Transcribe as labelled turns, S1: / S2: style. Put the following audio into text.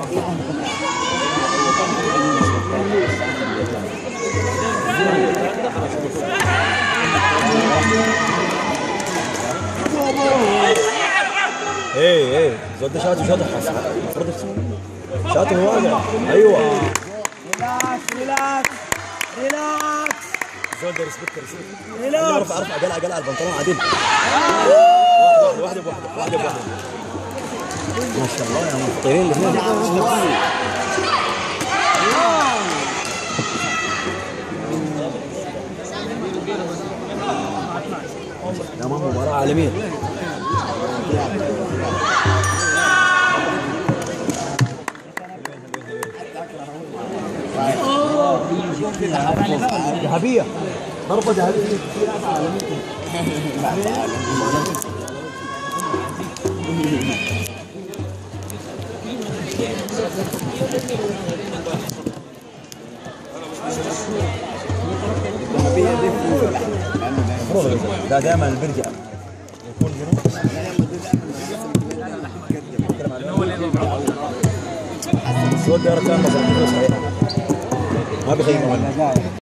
S1: ايه ايه زود ده شاطر شاطر المفروض شاطر واقع ايوه
S2: ريلاكس ريلاكس ريلاكس
S1: زول ده ريسبكت ريسبكت
S2: ريلاكس.
S1: ارفع ارفع قلع قلع البنطلون عديل واحده واحده بواحده واحده بواحده ما شاء الله يا مفطرين الاثنين تمام مباراة عالمية ذهبية ضربة ذهبية المفروض ده دائما اللي بيرجع يكون الزول ده كان مصاريفه صحيح ما بيخيبه